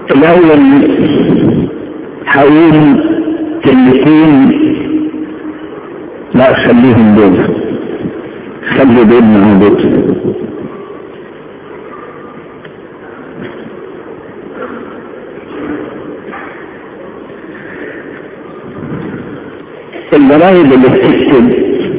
الأول هقول كلمتين لا خليهم دول خلي دول مع دول الجرايد اللي بتكتب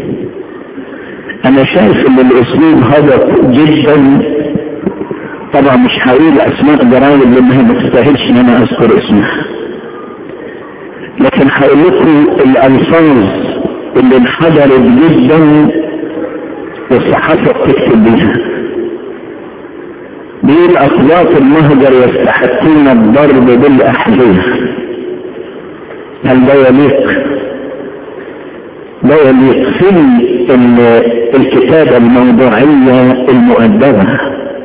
انا شايف ان الاسلوب هذا جدا طبعا مش هقول اسماء جرايد لانها ما تستاهلش ان انا اذكر اسمها لكن هقول لكم الالفاظ اللي انحدرت جدا والصحافه بتكتب بيها بيقول اقباط المهجر يستحقون الضرب بالاحذيه هل ده يليق لا يليق في الكتابة الموضوعية المؤدبة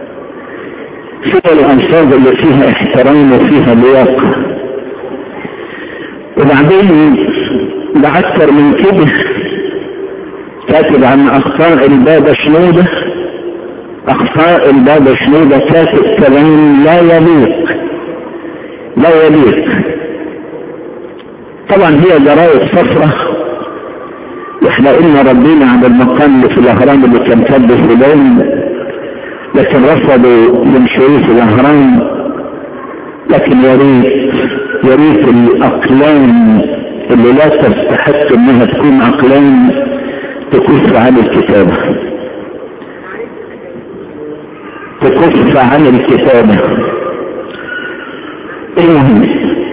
في الألفاظ اللي فيها احترام وفيها لياقة وبعدين ده أكثر من كده كاتب عن أخطاء البابا شنودة أخطاء البابا شنودة كاتب كلام لا يليق لا يليق طبعا هي جرايد صفرة احنا قلنا ردينا على المقام اللي في الاهرام اللي كان كاتبه فلان لكن رفضوا ينشروه في الاهرام لكن يا ريت يا ريت الاقلام اللي لا تستحق انها تكون اقلام تكف عن الكتابه تكف عن الكتابه المهم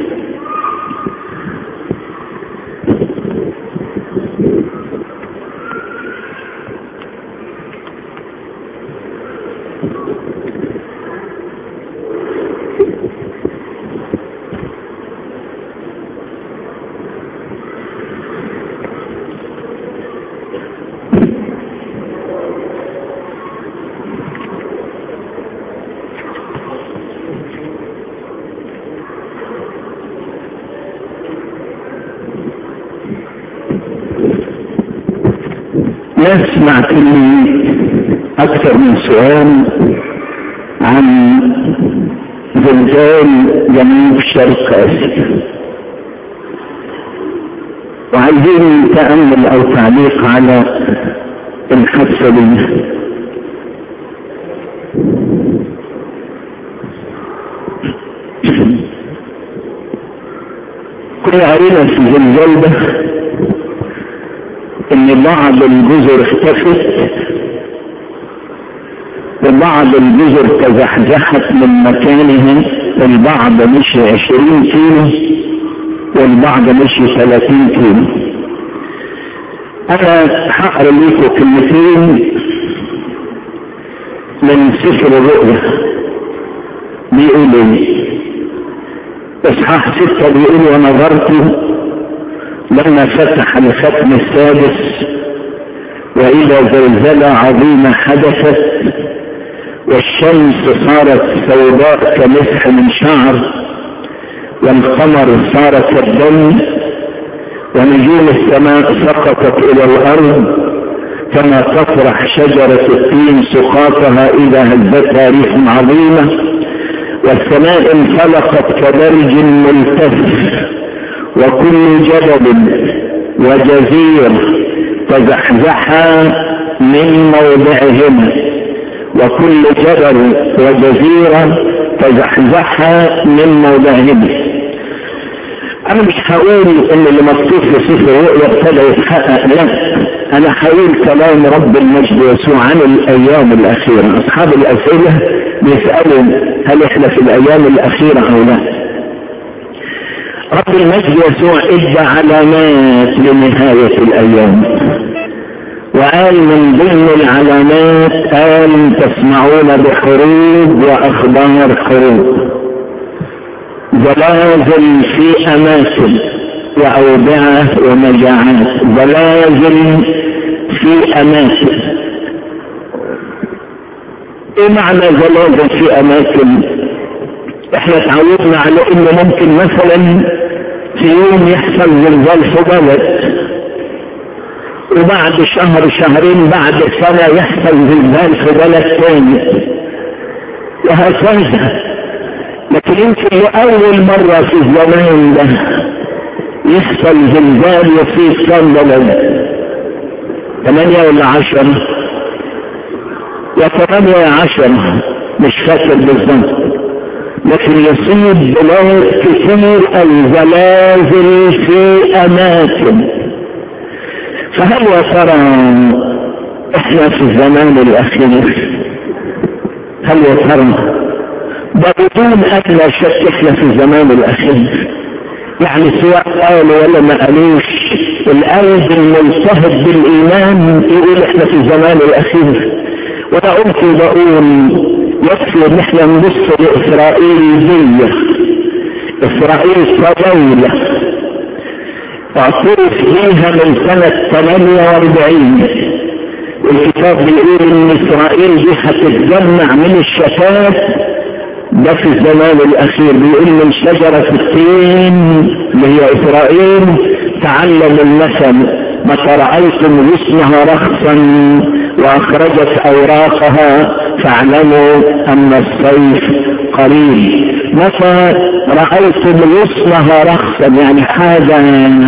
نسمع كل أكثر من سؤال عن زلزال جنوب شرق آسيا وعايزين تأمل أو تعليق على الحادثة دي كنا قرينا في الزلزال ده ان بعض الجزر اختفت وبعض الجزر تزحزحت من مكانها البعض مشي عشرين كيلو والبعض مشي ثلاثين كيلو انا هقرا لكم كلمتين من سفر الرؤيا بيقول اصحاح ستة بيقول ونظرت لما فتح الختم السادس وإذا زلزلة عظيمة حدثت والشمس صارت سوداء كمسح من شعر والقمر صار كالدم ونجوم السماء سقطت إلى الأرض كما تطرح شجرة التين سقاطها إذا هزتها ريح عظيمة والسماء انفلقت كدرج ملتف وكل جبل وجزير تزحزحا من موضعهما وكل جبل وجزيرة تزحزحا من موضعهما انا مش هقول ان اللي مكتوب في سفر الرؤيا ابتدى يتحقق لا انا هقول كلام رب المجد يسوع عن الايام الاخيره اصحاب الاسئله بيسالوا هل احنا في الايام الاخيره او لا رب المجد يسوع ادى علامات لنهاية الأيام وقال من ضمن العلامات قال تسمعون بحروب وأخبار حروب زلازل في أماكن وأوبئة ومجاعات زلازل في أماكن ايه معنى زلازل في أماكن احنا تعودنا على انه ممكن مثلا في يوم يحصل زلزال في بلد وبعد شهر شهرين بعد سنة يحصل زلزال في بلد ثاني وهكذا لكن يمكن لأول مرة في الزمان ده يحصل زلزال وفيه صندلة ثمانية ولا عشرة يا ثمانية يا عشرة مش فاكر بالظبط لكن يصيب بلاد كثير الزلازل في اماكن فهل يا ترى احنا في الزمان الاخير هل يا ترى ده بدون ادنى شك احنا في الزمان الاخير يعني سواء قالوا ولا ما قالوش القلب الملتهب بالايمان يقول احنا في الزمان الاخير وانا قلت بقول يكفي ان احنا نبص لاسرائيل دي اسرائيل كدولة اعترف بيها من سنة 48 الكتاب بيقول ان اسرائيل دي هتتجمع من الشتات ده في الزمان الاخير بيقول من شجرة التين اللي هي اسرائيل تعلم المثل متى رأيتم غصنها رخصا واخرجت اوراقها فاعلموا ان الصيف قريب متى رأيتم غصنها رخصا يعني حاجة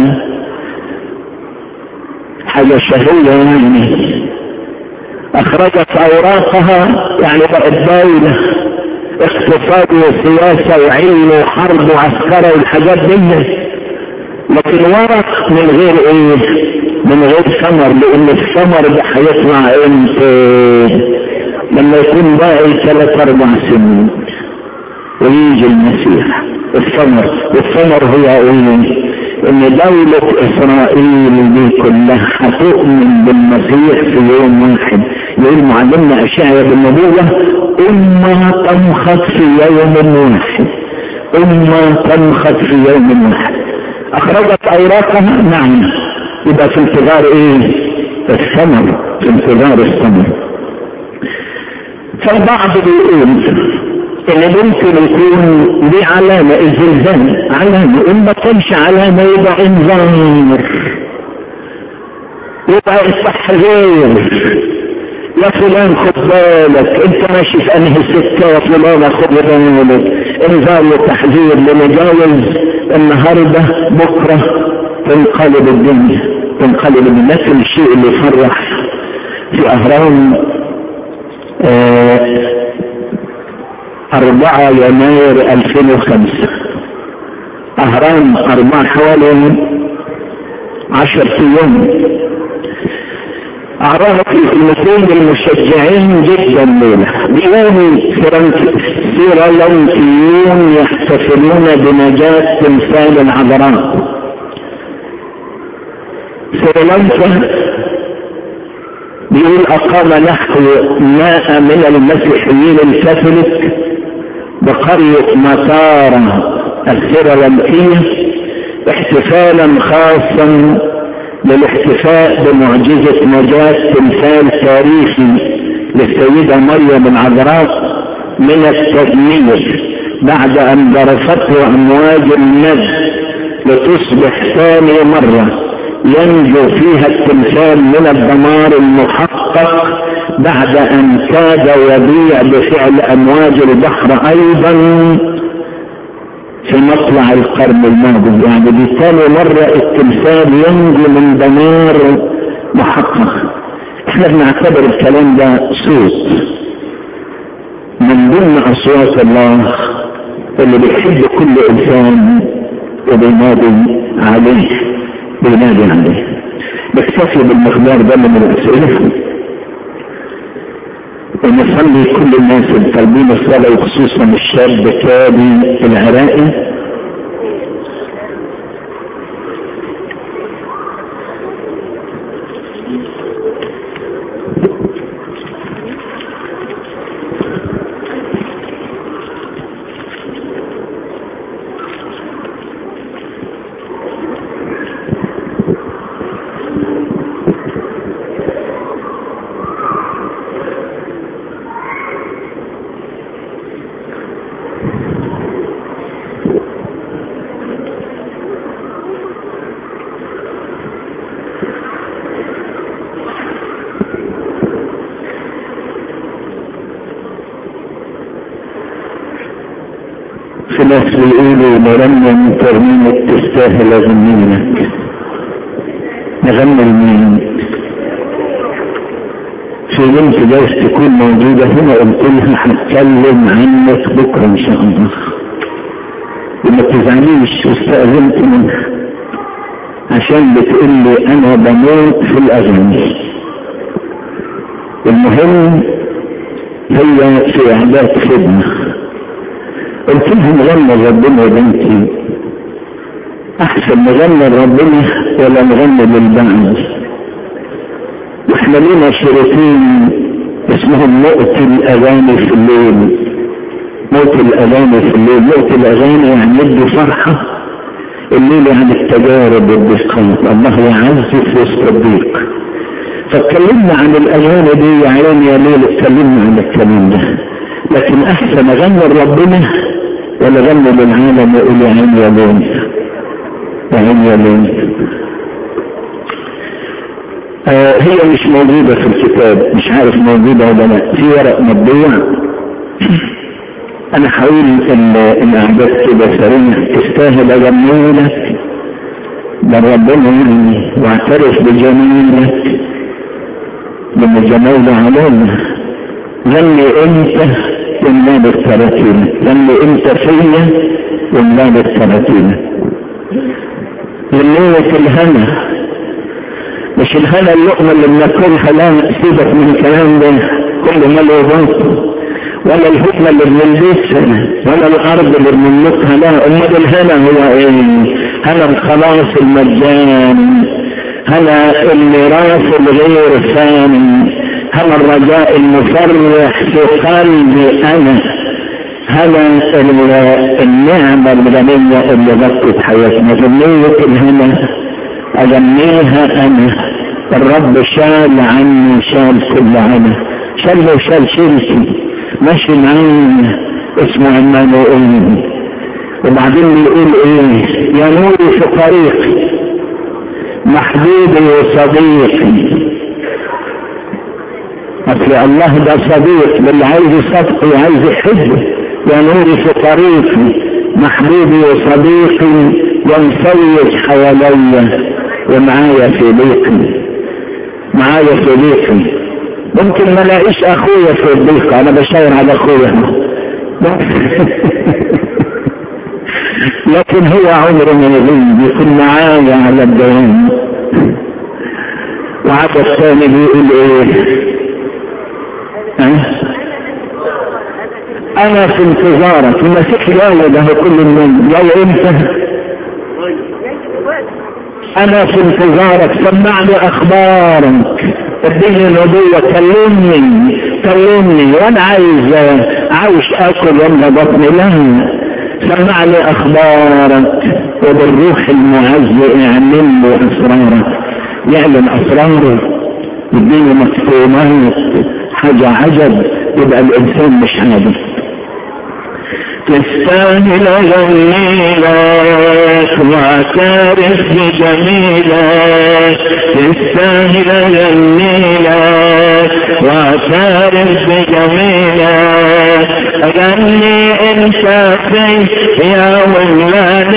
حاجة شهية يعني اخرجت اوراقها يعني بقت دولة اقتصاد وسياسة وعلم وحرب وعسكرة والحاجات دي لكن ورق من غير ايه من غير ثمر لان الثمر ده هيطلع امتى لما يكون باقي ثلاث اربع سنين ويجي المسيح الثمر والثمر هو ايه ان دولة اسرائيل دي كلها هتؤمن بالمسيح في يوم واحد يقول معلمنا اشعيا بالنبوة امة تنخط في يوم واحد امة تنخط في يوم واحد اخرجت اوراقها نعم يبقى في انتظار ايه الثمر في انتظار الثمر فالبعض بيقول ان ممكن يكون دي علامة الزلزال علامة ان ما كانش علامة يبقى انذار يبقى التحذير يا فلان خد بالك انت ماشي في انهي سكة يا فلان خد بالك انذار وتحذير لنجاوز النهاردة بكرة تنقلب الدنيا تنقلب الدنيا نفس الشيء اللي يفرح في اهرام اه أربعة يناير 2005 أهرام أربعة حوالي عشر أيام أعرفت الكلمتين المشجعين جدا ليلة بيقولوا سيرالنتيون يحتفلون بنجاة تمثال العذراء سريلانكا بيقول أقام نحو ماء من المسيحيين الكاثوليك بقرية مطارة السريلانكية احتفالا خاصا للاحتفاء بمعجزة نجاة تمثال تاريخي للسيدة مريم العذراء من التدمير بعد ان ضرفته امواج النجم لتصبح ثاني مرة ينجو فيها التمثال من الدمار المحقق بعد ان كاد يضيع بفعل امواج البحر ايضا في مطلع القرن الماضي يعني دي ثاني مرة التمثال ينجو من دمار محقق احنا بنعتبر الكلام ده صوت من ضمن اصوات الله اللي بيحب كل انسان وبينادي عليه بينادي عليه بكتفي بالمقدار ده من الاسئله ونصلي كل الناس الطالبين الصلاة وخصوصا الشاب كابي العراقي ناس بيقولوا نرنم ترنيمة تستاهل اغنيلك نغني لمين في بنت جايز تكون موجودة هنا قلت لها هتكلم عنك بكرة ان شاء الله وما تزعليش واستأذنت منها عشان بتقول لي انا بموت في الاغاني المهم هي في اعداد خدمة قلت لها نغني ربنا يا بنتي احسن نغني لربنا ولا نغني للبعض واحنا لينا شريطين اسمهم موت الاغاني في الليل موت الاغاني في الليل موت الاغاني يعني يدي فرحة الليل عن التجارب والضيقات الله يعز في وسط الضيق فاتكلمنا عن الاغاني دي يا عيني يا ليل اتكلمنا عن الكلام ده لكن احسن اغني لربنا ولا اغني للعالم واقول يا عيني يا ليل يا عيني يا ليل آه هي مش موجودة في الكتاب مش عارف موجودة ولا لا في ورق مطبوع انا هقول الاعداد كده سريع تستاهل اجملك ده ربنا يعني واعترف بجميلك من الجمال علينا غني انت وملا بالتراتيل غني انت فيا وملا بالتراتيل غنية الهنا مش الهنا اللقمة اللي بناكلها لا سيبك من الكلام ده كل ما له باطل ولا الحكمة اللي بنلبسها ولا الأرض اللي بنملكها لا أمال الهنا هو إيه؟ هنا الخلاص المجاني هنا الميراث الغير ثاني هنا الرجاء المفرح في قلبي أنا هنا النعمة الغنية اللي غطت حياتنا ذنية الهنا أغنيها أنا الرب شال عني شال كل عنا شال وشال شيلتي ماشي معانا اسمه عمانوئيل وبعدين يقول ايه يا نوري في طريقي محبوبي وصديقي اصل الله ده صديق باللي عايز يصدقه وعايز يحبه يا نوري في طريقي محبوبي وصديقي ينفوج حواليا ومعايا في ضيقي معايا في ضيقي ممكن ما الاقيش اخويا في الضيق انا بشاور على اخويا لكن هو عمره ما يغيب يكون معايا على الدوام وعدد الثاني بيقول ايه أه؟ انا في انتظارك المسيح جاي ده كل النوم جاي امتى انا في انتظارك سمعني اخبارك اديني الهدية كلمني كلمني وانا عايز عاوز اكل واملى بطني لا سمعني اخبارك وبالروح المعز اعلن له اسرارك يعلن اسراره يديني مكتومات حاجة عجب يبقى الانسان مش عادي تستاهل جميلك واعترف بجميلك تستاهل جميلك واعترف بجميلك أغني انت في يا ولاد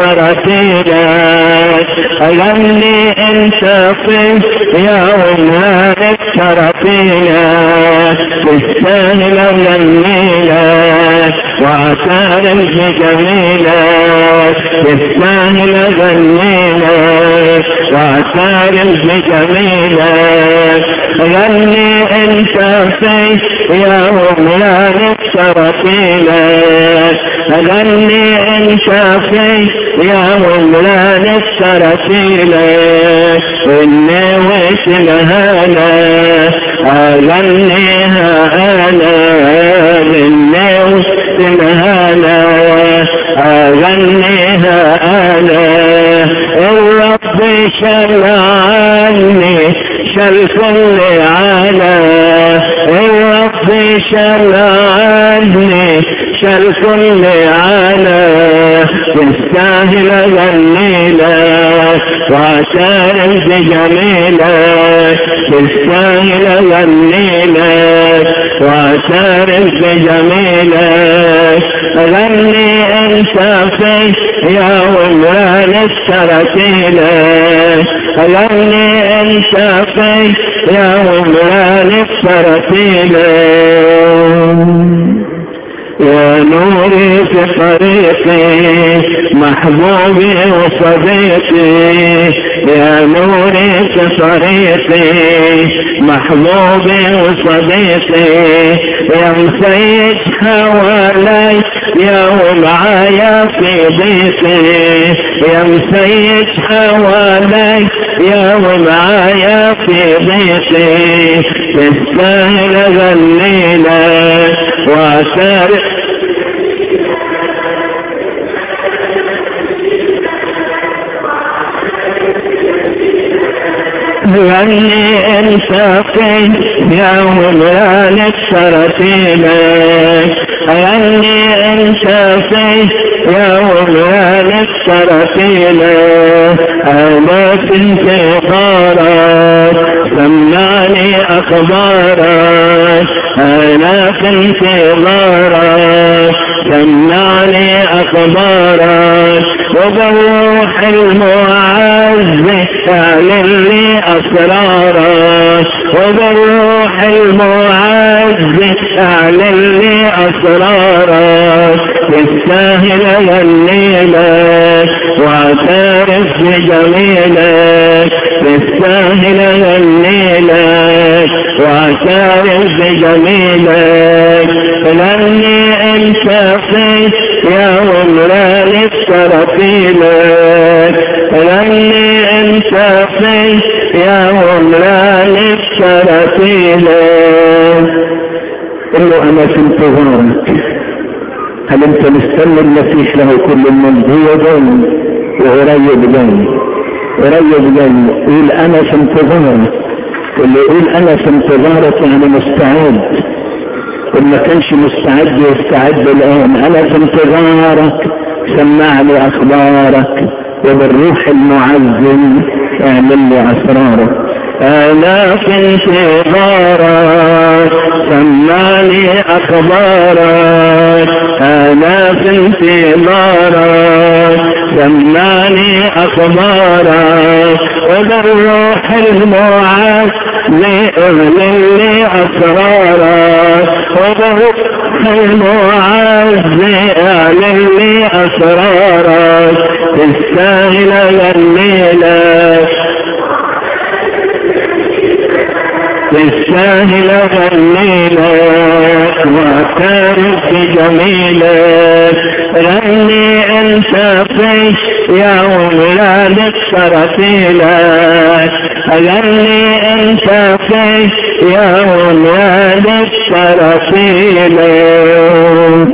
ترتيلك أغني انت في يا ولاد ترتيلك تستاهل جميلك واعترف بجميلك تستاهل جميلك واعترف بجميلك غني انت في يا ولاد ترتيلك غني انت في يا ولاد ترتيلك اني وسلها اغنيها انا اني وسلها اغنيها انا الرب شل عني شل كل عنا الرب شل عني شل كل عنا تستاهل غنيلك واعترف بجميلك تستاهل اغني لك واعترف بجميلك غني انت في يوم لا لك غني انت في يوم لا لك يا نوري في طريقي محبوبي وصديقي يا نوري في طريقي محبوبي وصديقي يا مسيج حوالي يا معايا في ضيقي يا مسيج حوالي يا معايا في ضيقي تستاهل اغني لك واسارع غني انت في يا ولالك سرتينك غني انت في يا ولالك سرتينك انا في انتظارك سمعني اخبارك انا في انتظارك سمعني اخبارك وبروح المعز اعلن لي اسرارك وبروح المعز اعلن لي اسرارك تستاهل يليلك واعترف بجميلك تستاهل يليلك واعترف بجميلك لاني انت في يا عمرا للترفيلك لاني انت في يا عمرا للترفيلك قل له انا في انتظارك هل انت مستني المسيح له كل المجد هو جاي وقريب جاي قريب جاي يقول انا في انتظارك واللي يقول انا في انتظارك يعني مستعد وما كانش مستعد يستعد الان انا في انتظارك سمعني اخبارك وبالروح المعزم اعمل لي اسرارك انا في انتظارك سمعني اخبارك انا في انتظارك سمعني اخبارك وبالروح المعز اعلن لي اسرارك وبالروح المعز اعلن لي اسرارك تستاهل الليلة تستاهل الليلة واعترف بجميلك رني انت في يوم ولادك ترتيلك غني انت في يوم ولادك ترتيلك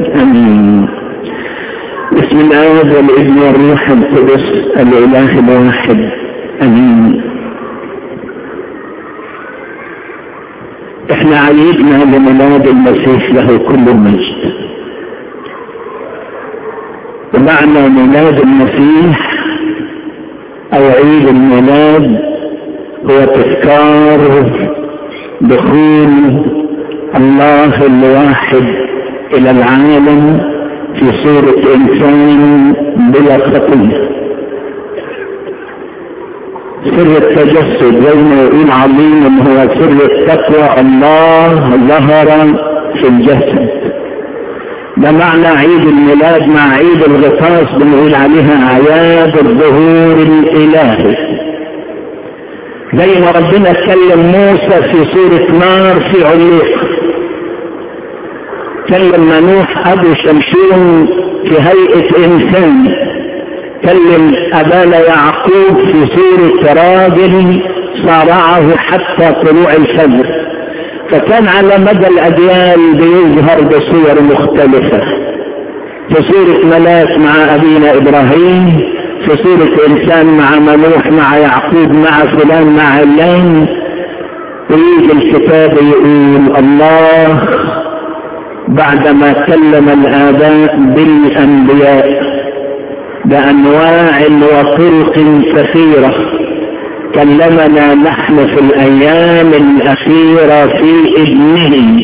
بسم الله والابن والروح القدس الاله الواحد امين احنا عيدنا لميلاد المسيح له كل المجد ومعنى ميلاد المسيح او عيد الميلاد هو تذكار دخول الله الواحد الى العالم في صورة انسان بلا خطيه سر التجسد زي ما يقول عظيم هو سر التقوى الله ظهر في الجسد ده معنى عيد الميلاد مع عيد الغطاس بنقول عليها اعياد الظهور الالهي زي ما ربنا كلم موسى في سورة نار في عليق كلم نوح ابو شمشون في هيئة انسان كلم أبانا يعقوب في سورة راجل صارعه حتى طلوع الفجر فكان على مدى الأجيال بيظهر بصور مختلفة في سورة ملاك مع أبينا إبراهيم في سورة إنسان مع منوح مع يعقوب مع فلان مع علان ويجي الكتاب يقول الله بعدما كلم الآباء بالأنبياء بأنواع وطرق كثيرة كلمنا نحن في الأيام الأخيرة في ابنه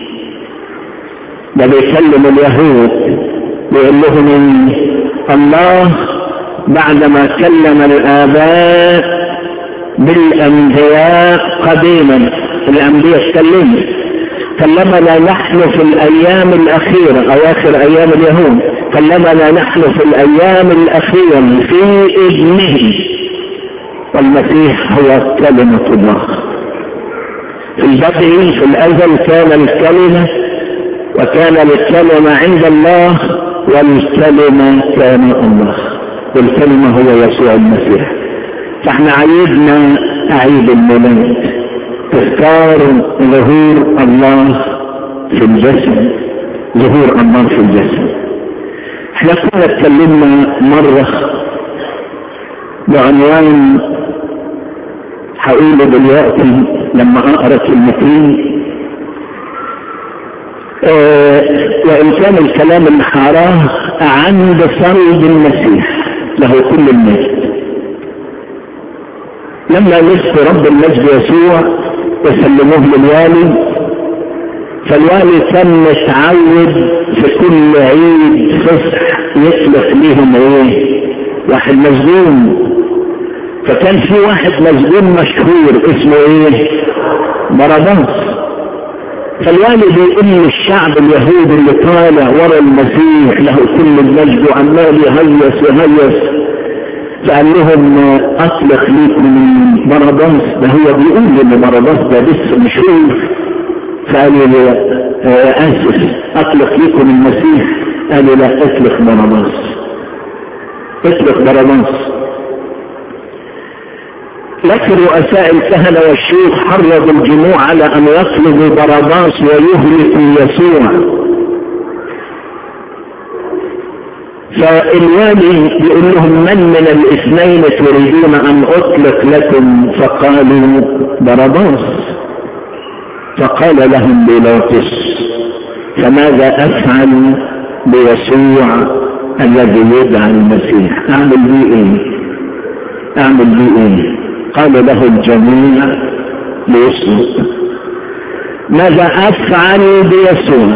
ده بيكلم اليهود بيقول لهم الله بعدما كلم الآباء بالأنبياء قديما الأنبياء اتكلموا كلمنا نحن في الأيام الأخيرة أواخر أيام اليهود كلمنا نحن في الأيام الأخيرة في ابنه والمسيح هو كلمة الله في البدء في الأزل كان الكلمة وكان الكلمة عند الله والكلمة كان الله والكلمة هو يسوع المسيح فاحنا عيدنا عيد الميلاد تذكار ظهور الله في الجسد ظهور الله في الجسد احنا كنا اتكلمنا مرة بعنوان هقوله دلوقتي لما اقرا كلمتين اه وان كان الكلام اللي هقراه عند صلب المسيح له كل المجد لما نصف رب المجد يسوع وسلموه للوالي فالوالي كان متعود في كل عيد فصح يطلق ليهم ايه واحد مسجون فكان في واحد مسجون مشهور اسمه ايه برداس فالوالي بيقول للشعب اليهودي اللي طالع ورا المسيح له كل المجد وعمال يهيس يهيس فقال لهم اطلق ليكم من برداس ده هو بيقول ان برداس ده لسه مشهور فقالوا لي اسف اطلق لكم المسيح قالوا لا اطلق برداس اطلق برداس لكن رؤساء الكهنة والشيوخ حرضوا الجموع على ان يطلبوا برداس ويهلكوا يسوع فالوالي بيقول لهم من من الاثنين تريدون ان اطلق لكم فقالوا برداس فقال لهم بيلاطس فماذا افعل بيسوع الذي يدعى المسيح اعمل بيه ايه اعمل بيه ايه قال له الجميع ليصمت ماذا افعل بيسوع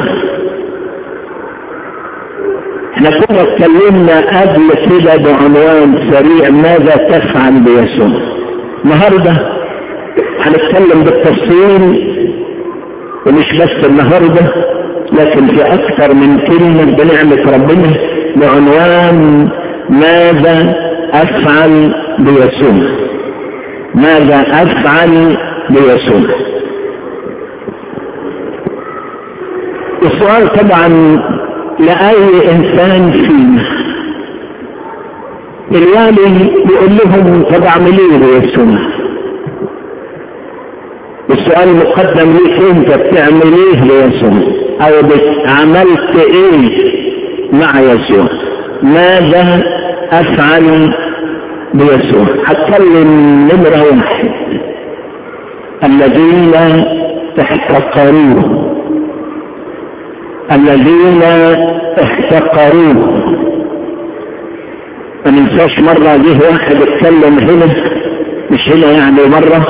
احنا كنا اتكلمنا قبل كده بعنوان سريع ماذا تفعل بيسوع النهارده هنتكلم بالتفصيل ومش بس النهارده لكن في اكثر من كلمه بنعمه ربنا بعنوان ماذا افعل بيسوع ماذا افعل بيسوع السؤال طبعا لأي إنسان فينا الوالي بيقول لهم طب اعمل ايه بيسوع السؤال مقدم ليك انت بتعمل ايه ليسوع او عملت ايه مع يسوع ماذا افعل بيسوع هتكلم نمرة واحد الذين احتقروه الذين احتقروه ما ننساش مرة جه واحد اتكلم هنا مش هنا يعني مرة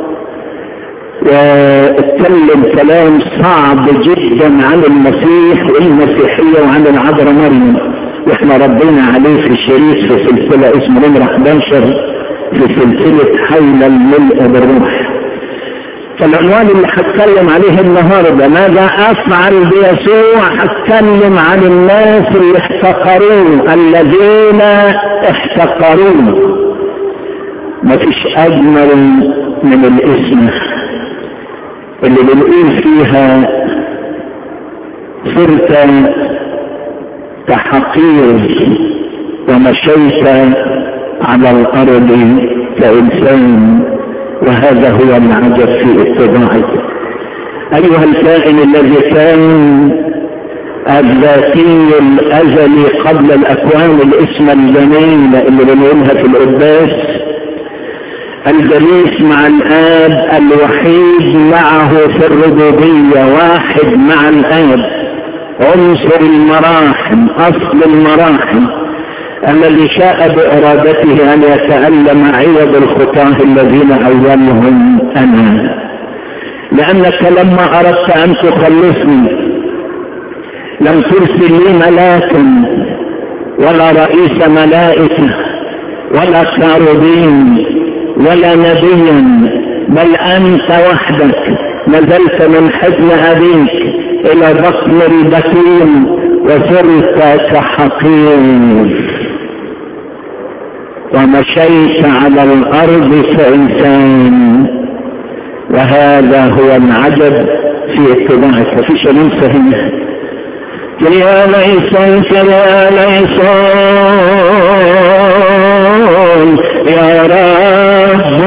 واتكلم كلام صعب جدا عن المسيح والمسيحية وعن العذراء مريم واحنا ردينا عليه في شريط في سلسلة اسمه نمرة 11 في سلسلة حول الملء بالروح فالعنوان اللي هتكلم عليه النهاردة ماذا افعل بيسوع هتكلم عن الناس اللي احتقروه الذين احتقروه مفيش اجمل من الاسم اللي بنقول فيها صرت كحقير ومشيت على الارض كانسان وهذا هو العجب في اتباعك ايها الكائن الذي كان الذاتي الازلي قبل الاكوان الاسم الجميل اللي بنقولها في القداس الجليس مع الاب الوحيد معه في الربوبيه واحد مع الاب عنصر المراحم اصل المراحم الذي شاء بإرادته أن يتألم عوض الخطاه الذين أولهم أنا لأنك لما أردت أن تخلصني لم ترسل لي ملاكا ولا رئيس ملائكة ولا كاروبين ولا نبيا بل أنت وحدك نزلت من حزن أبيك إلى بطن البتول وصرت كحقير ومشيت على الأرض كإنسان وهذا هو العجب في اتباعك مفيش ننسى هنا يا ليسون يا ليسون يا رب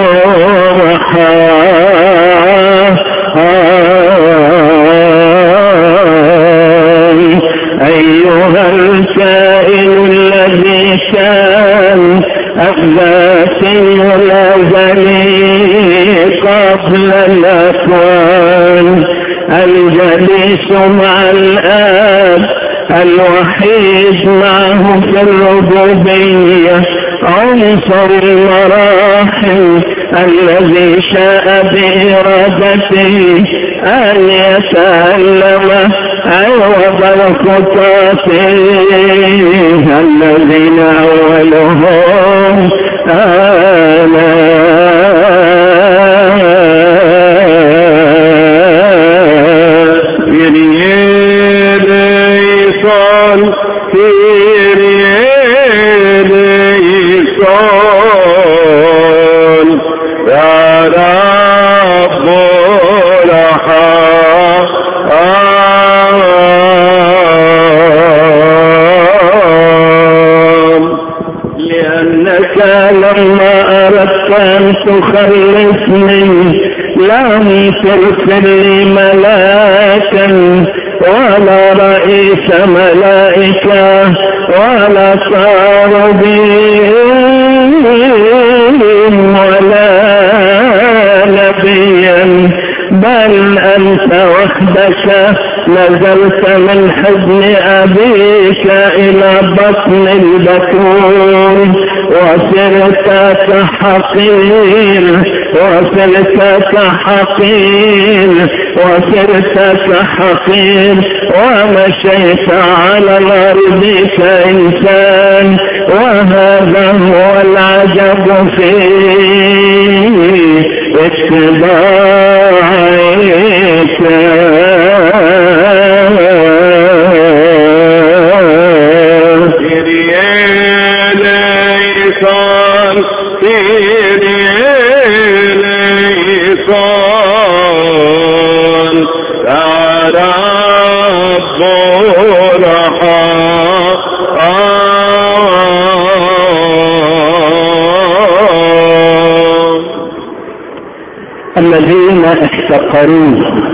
أيها الكائن الذي كان الذاتي الأزلي قبل الأكوان الجليس مع الآب الوحيد معه في الربوبية عنصر المراحل الذي شاء بإرادته أن يتألم عوض الخطاة الذين أولهم آلاء يليسون يليسون يا رب الرحمن لأنك لما أردت أن تخلصني لم ترسل لي ملاكا ولا رئيس ملائكة ولا صاربين ولا نبيا بل أنت وحدك نزلت من حزن أبيك إلى بطن البتول وصرت كحقير وصرت كحقير وصرت كحقير ومشيت على الأرض كإنسان وهذا هو العجب في اتباعك يليسون يليسون يا رب الرحمن الذين احتقروه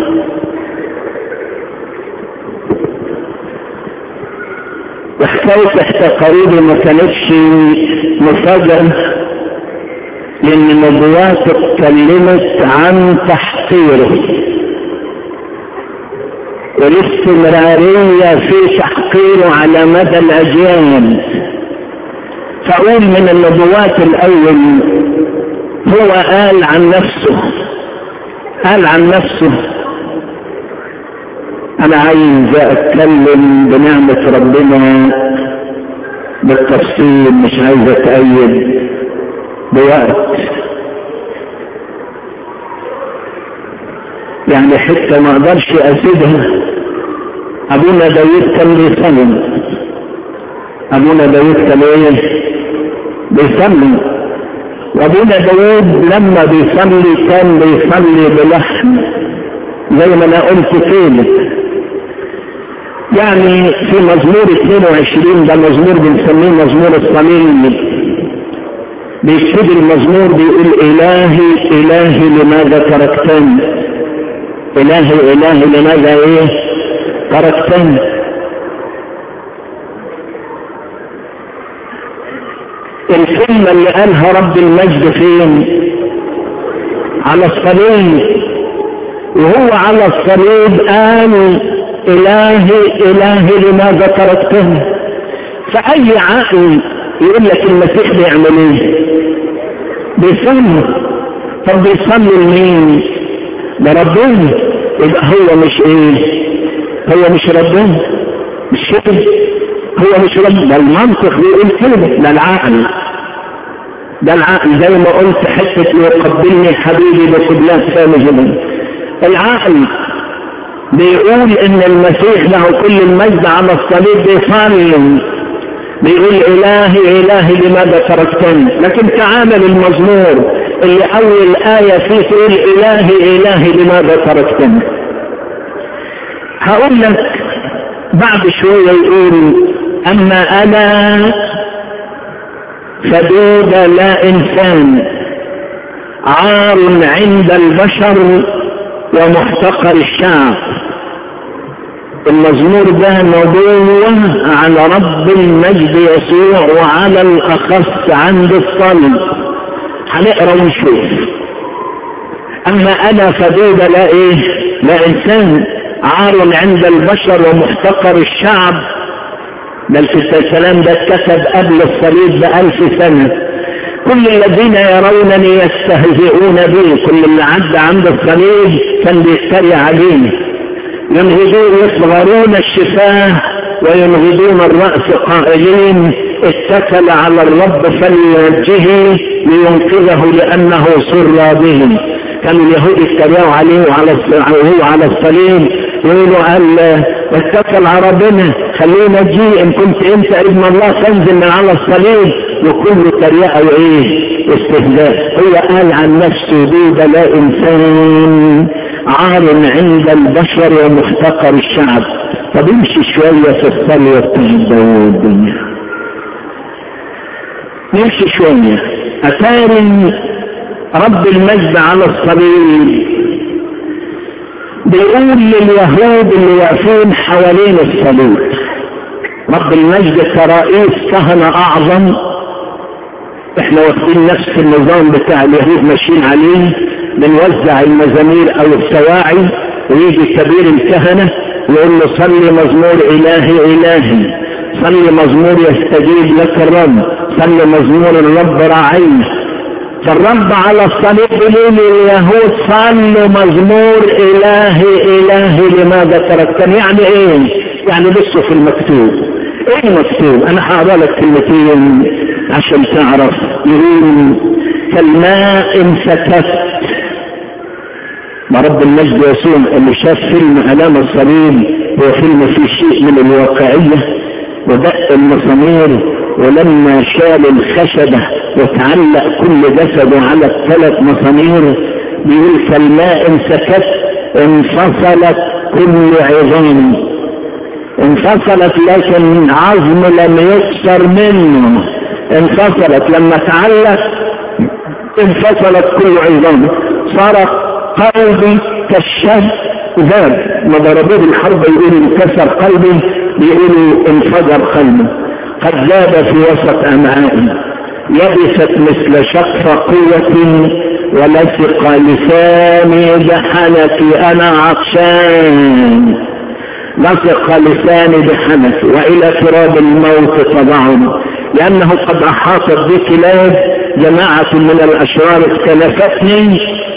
وحكاية احتقروه ما كانتش مفاجأة لأن النبوات اتكلمت عن تحقيره والاستمرارية في تحقيره على مدى الأجيال فأقول من النبوات الأول هو قال عن نفسه قال عن نفسه أنا عايز أتكلم بنعمة ربنا بالتفصيل مش عايز أتأيد بوقت يعني حتى ما أقدرش أسيبها أبونا داوود كان بيصلي أبونا داوود كان إيه؟ بيصلي وابونا داود لما بيصلي كان بيصلي بلحن زي ما انا قلت كده يعني في مزمور 22 ده مزمور بنسميه مزمور الصميم بيبتدي المزمور بيقول الهي الهي لماذا تركتني الهي الهي لماذا ايه تركتني الكلمة اللي قالها رب المجد فين على الصليب وهو على الصليب قال إلهي إلهي لماذا تركتني فأي عقل يقول لك المسيح بيعمل ايه بيصلي طب بيصلي لمين لربنا يبقى هو مش ايه هو مش ربنا مش كده هو مش رب ده المنطق بيقول كده ده العقل ده العقل زي ما قلت حتة يقبلني حبيبي بقبلات سامي العقل بيقول ان المسيح له كل المجد على الصليب بيصلي بيقول الهي الهي لماذا تركتني لكن تعامل المزمور اللي اول آية فيه تقول الهي الهي لماذا تركتني هقول لك بعد شوية يقول اما انا فدود لا انسان عار عند البشر ومحتقر الشعب المزمور ده نبوة عن رب المجد يسوع وعلى الأخص عند الصلب هنقرا ونشوف أما أنا فدود لا إيه لا إنسان عار عند البشر ومحتقر الشعب بل في الكلام ده اتكتب قبل الصليب بألف سنة كل الذين يرونني يستهزئون بي كل اللي عدى عند الصليب كان بيتريق علينا ينهضون يصغرون الشفاه وينهضون الرأس قائلين اتكل على الرب فليوجهه لينقذه لأنه سر به كانوا اليهود يتريقوا عليه وعلى وهو على الصليب يقولوا قال اتكل على ربنا خلينا نجي ان كنت انت ابن الله تنزل من على الصليب وكل تريقه وايه استهزاء هو قال عن نفسه دود لا انسان عار عند البشر ومحتقر الشعب طب امشي شويه في الصلوه بتاع داوود نمشي شويه اتاري رب المجد على الصليب بيقول لليهود اللي واقفين حوالين الصليب رب المجد كرئيس كهنة اعظم احنا واخدين نفس النظام بتاع اليهود ماشيين عليه بنوزع المزامير او السواعي ويجي كبير الكهنة يقول له صلي مزمور الهي الهي صلي مزمور يستجيب لك الرب صلي مزمور الرب راعيه فالرب على الصليب يقول اليهود صلوا مزمور الهي الهي لماذا تركتني يعني ايه يعني بصوا في المكتوب ايه المكتوب انا هقرا لك كلمتين عشان تعرف يقول كالماء انسكت ما رب المجد يسوع اللي شاف فيلم الام الصليب هو فيلم فيه شيء من الواقعيه ودق المسامير ولما شال الخشبه وتعلق كل جسده على الثلاث مسامير بيقول كالماء انسكت انفصلت كل عظام انفصلت لكن عظم لم يكسر منه انفصلت لما تعلق انفصلت كل عظام صار قلبي كالشهد ذاب ما ضربوه بالحرب يقولوا انكسر قلبي بيقولوا انفجر قلبي قد ذاب في وسط امعائي يبست مثل شقف قوة ولصق لساني بحنكي انا عطشان لصق لساني بحنكي والى تراب الموت تضعني لانه قد احاطت بي كلاب جماعة من الاشرار اختلفتني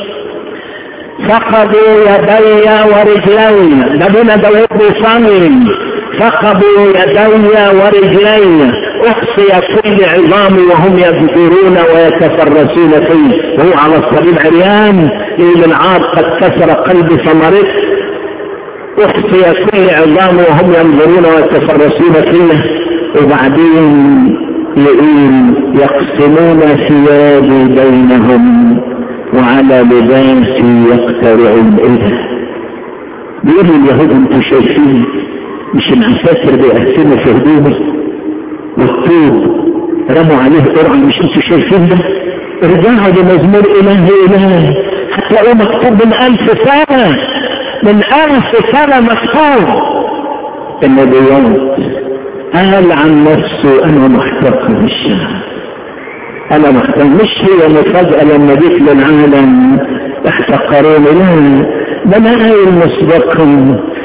فقدوا يدي ورجلي ده بنا داود بيصلي فقدوا يدي ورجلي احصي كل عظامي وهم يذكرون ويتفرسون فيه وهو على الصليب عريان يقول العار قد كسر قلبي فمرضت احصي كل عظامي وهم ينظرون ويتفرسون فيه وبعدين يقول يقسمون ثيابي بينهم وعلى لباسي يقترعون ايه بيقول اليهود انتوا شايفين مش العساكر بيقسموا في هدومه والطوب رموا عليه قرعة مش انتوا شايفين ده ارجعوا لمزمور اله اله هتلاقوه مكتوب من الف سنة من الف سنة مكتوب النبيات قال عن نفسه انا محتقر الشعب انا محتاج مش هي مفاجأة لما جيت للعالم احتقروني لا ده انا قايل مسبقا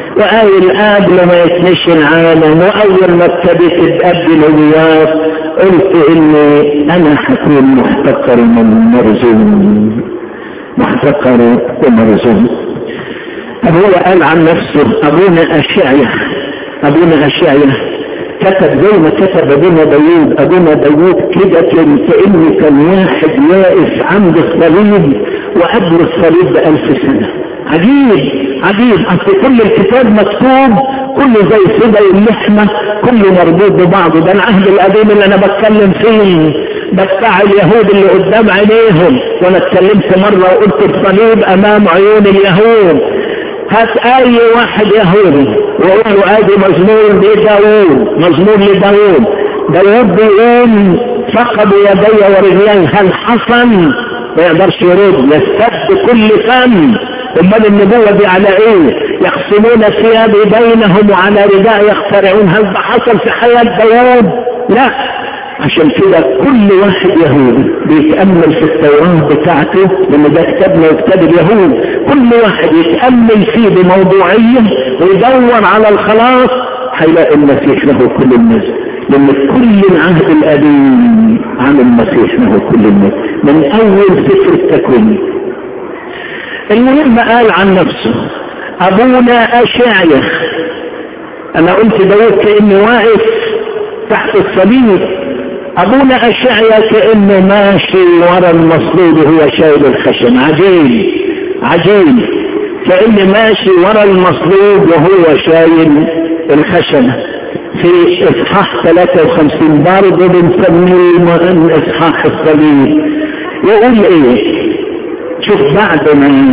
وقايل قبل ما يتمشي العالم واول ما ابتديت اتقبل الوياك قلت اني انا حكون محتقر ومرزوم محتقر ومرزوم ابويا قال عن نفسه ابونا اشعيا ابونا اشعيا كتب زي ما كتب ابونا داوود ابونا داوود كده كان كانه كان واحد واقف عند الصليب وقبل الصليب بألف سنة عجيب عجيب اصل كل الكتاب مكتوب كله زي صدى اللحمة كله مربوط ببعضه ده العهد القديم اللي انا بتكلم فيه بتاع اليهود اللي قدام عينيهم وانا اتكلمت مرة وقلت الصليب امام عيون اليهود هات اي واحد يهودي وقول له ادي مزمور لداوود مزمور لداوود داوود بيقول فقدوا يدي ورجلي هل حصل ما يقدرش يرد يستد كل فم امال النبوة دي على ايه يقسمون ثيابي بينهم وعلى رداء يخترعون هل ده حصل في حياة داوود لا عشان كده كل واحد يهودي بيتأمل في التوراة بتاعته لأن ده كتابنا وكتاب اليهود كل واحد يتأمل فيه بموضوعية ويدور على الخلاص هيلاقي المسيح له كل الناس لأن كل العهد القديم عن المسيح له كل الناس من أول سفر التكوين المهم قال عن نفسه أبونا أشعيا أنا قلت داود كأني واقف تحت الصليب ابونا اشعيا كانه ماشي ورا المصلوب وهو شايل الخشم عجيب عجيب كانه ماشي ورا المصلوب وهو شايل الخشم في اصحاح 53 برضه بنسميه اصحاح الصليب يقول ايه شوف بعد ما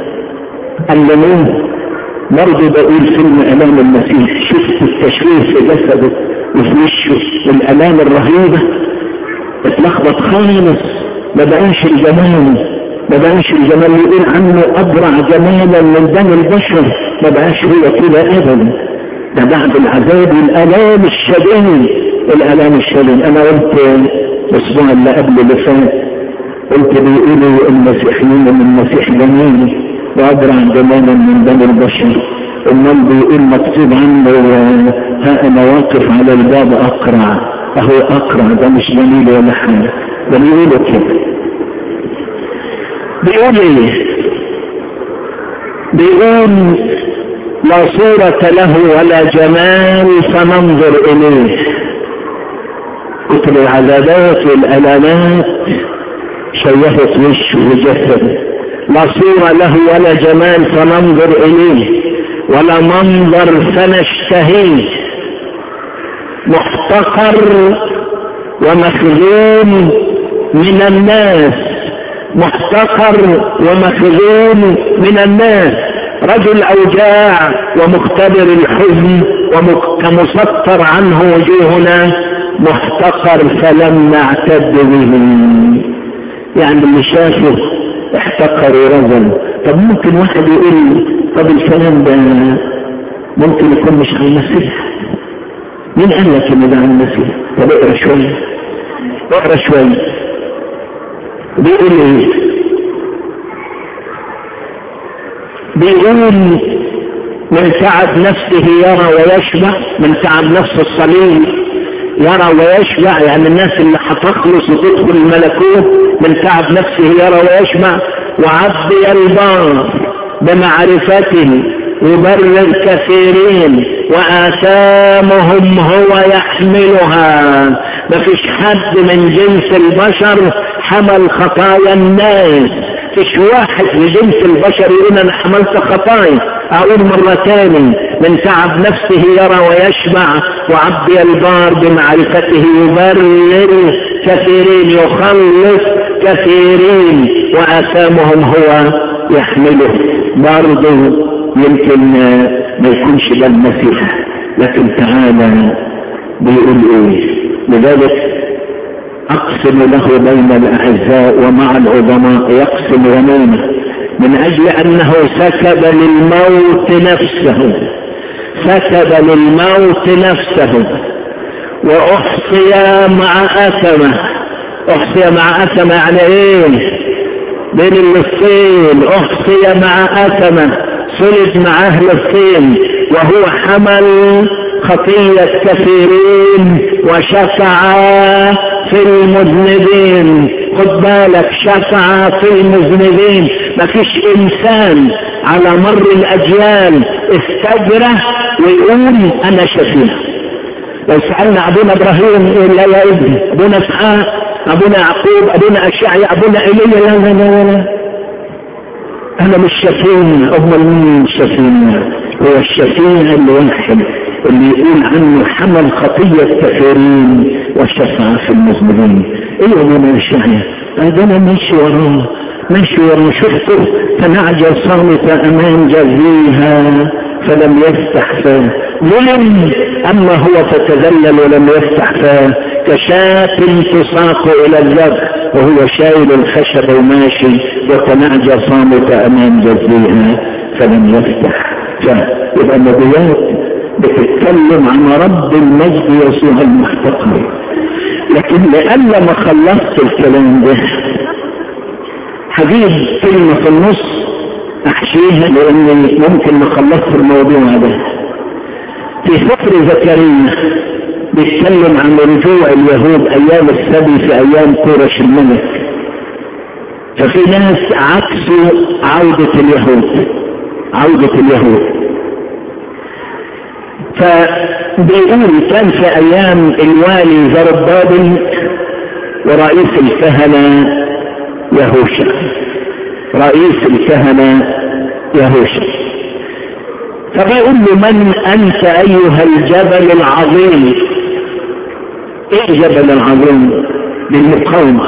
علموه برضه بقول فيلم امام المسيح شفت التشويه في جسده وفي وشه والالام الرهيبه اتلخبط خالص ما بقاش الجمال ما بقاش الجمال يقول عنه ابرع جمالا من بني البشر ما بقاش هو كده ابدا ده بعد العذاب والالام الشديد الالام الشديد انا قلت الاسبوع اللي قبل اللي فات قلت بيقولوا المسيحيين ان المسيح جميل وابرع جمالا من بني البشر امال بيقول مكتوب عنه ها انا واقف على الباب اقرع اهو اقرع ده مش جميل ولا حاجه ده بيقولوا كده بيقول ايه بيقول لا صورة له ولا جمال فننظر اليه كتر العذابات والالامات شيهت وشه وجسده لا صورة له ولا جمال فننظر اليه ولا منظر فنشتهيه محتقر ومخزون من الناس محتقر ومخزون من الناس رجل اوجاع ومختبر الحزن وكمسطر عنه وجوهنا محتقر فلم نعتد به يعني اللي شافه احتقر ورزن طب ممكن واحد يقول طب الكلام ده ممكن يكون مش عن المسيح مين قال لك ان ده عن المسيح طب اقرا شويه اقرا شويه بيقول ايه بيقول من تعب نفسه يرى ويشبع من تعب نفس الصليب يرى ويشبع يعني الناس اللي هتخلص وتدخل الملكوت من تعب نفسه يرى ويشبع وعبد البار بمعرفته يبرر كثيرين وآثامهم هو يحملها ما فيش حد من جنس البشر حمل خطايا الناس فيش واحد في جنس البشر يقول انا حملت خطايا اقول مرة تاني من تعب نفسه يرى ويشبع وعبد البار بمعرفته يبرر كثيرين يخلص كثيرين وآثامهم هو يحمله برضه يمكن ما يكونش ده المسيح لكن تعالى بيقول ايه لذلك اقسم له بين الاعزاء ومع العظماء يقسم يمينه من اجل انه سكب للموت نفسه سكب للموت نفسه واحصي مع اثمه احصي مع اثمه يعني ايه بين الصين احصي مع اثمه صلب مع اهل الصين وهو حمل خطية كثيرين وشفع في المذنبين خد بالك شفع في المذنبين مفيش انسان على مر الاجيال استجره ويقول انا شفيع لو سألنا ابونا ابراهيم يقول لا يا ابني ابونا اسحاق ابونا يعقوب ابونا اشعيا ابونا ايليا لا لا لا لا انا مش شفيع امال مين شفيع هو الشفيع الواحد اللي يقول عنه حمل خطية كثيرين وشفع في المذنبين ايه وانا اشعيا هذا انا ماشي وراه ماشي وراه شفته فنعجة صامتة امام جزيها فلم يفتح فاه لم اما هو فتذلل ولم يفتح فاه كشاة تساق الى الذبح وهو شايل الخشب وماشي وكنعجة صامتة امام جزيها فلم يفتح فاه يبقى النبيات بتتكلم عن رب المجد يسوع المحتقر لكن لألا ما خلصت الكلام ده هجيب كلمة في النص احشيها لاني ممكن ما خلصت الموضوع ده في سفر زكريا بيتكلم عن رجوع اليهود ايام السبي في ايام كورش الملك ففي ناس عكسوا عودة اليهود عودة اليهود فبيقول كان في ايام الوالي زربابل ورئيس الكهنة يهوشع رئيس الكهنة يهوشع فبيقول له من انت ايها الجبل العظيم ايه الجبل العظيم للمقاومة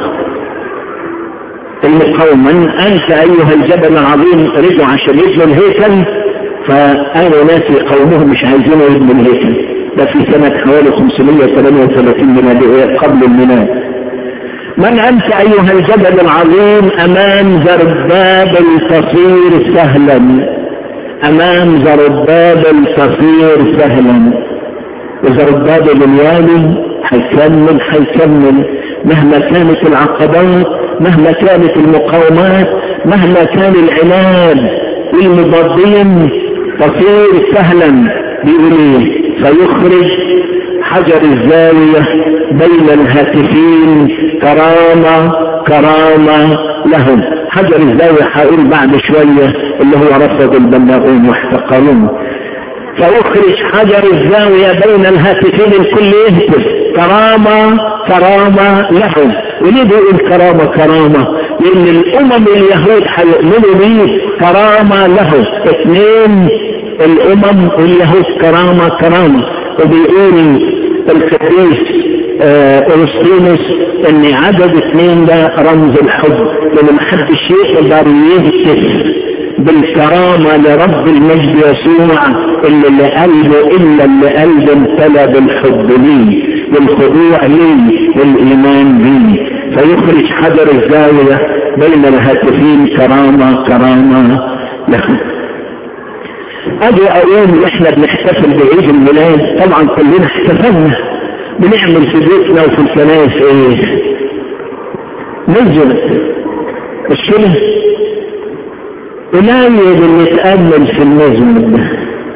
المقاومة من انت ايها الجبل العظيم رجعوا عشان يبنوا الهيكل فقالوا ناس قومهم مش عايزين يبنوا الهيكل ده في سنة حوالي 538 ميلادية قبل الميلاد من أنت أيها الجبل العظيم أمام زربابل تصير سهلا أمام زربابل تصير سهلا وزربابل الوالي هيكمل هيكمل مهما كانت العقبات مهما كانت المقاومات مهما كان العناد والمضادين تصير سهلا بيقول ايه فيخرج حجر الزاوية بين الهاتفين كرامة كرامة لهم حجر الزاوية حقول بعد شوية اللي هو رفض البلاغون واحتقروه فيخرج حجر الزاوية بين الهاتفين الكل يهتف كرامة كرامة لهم وليه بيقول كرامة كرامة لان الامم اليهود هيؤمنوا بيه كرامة له اثنين الامم واليهود كرامة كرامة وبيقول القديس اورسطينوس ان عدد اثنين ده رمز الحب لان محدش يقدر يهتف بالكرامة لرب المجد يسوع اللي اللي قلبه الا اللي قلبه امتلى بالحب ليه والخضوع ليه والايمان بيه فيخرج حجر الزاوية بين الهاتفين كرامة كرامة له ادي ايام احنا بنحتفل بعيد الميلاد طبعا كلنا احتفلنا بنعمل في بيتنا وفي الكنائس ايه نزل مش كده قليل اللي يتأمل في النجم ده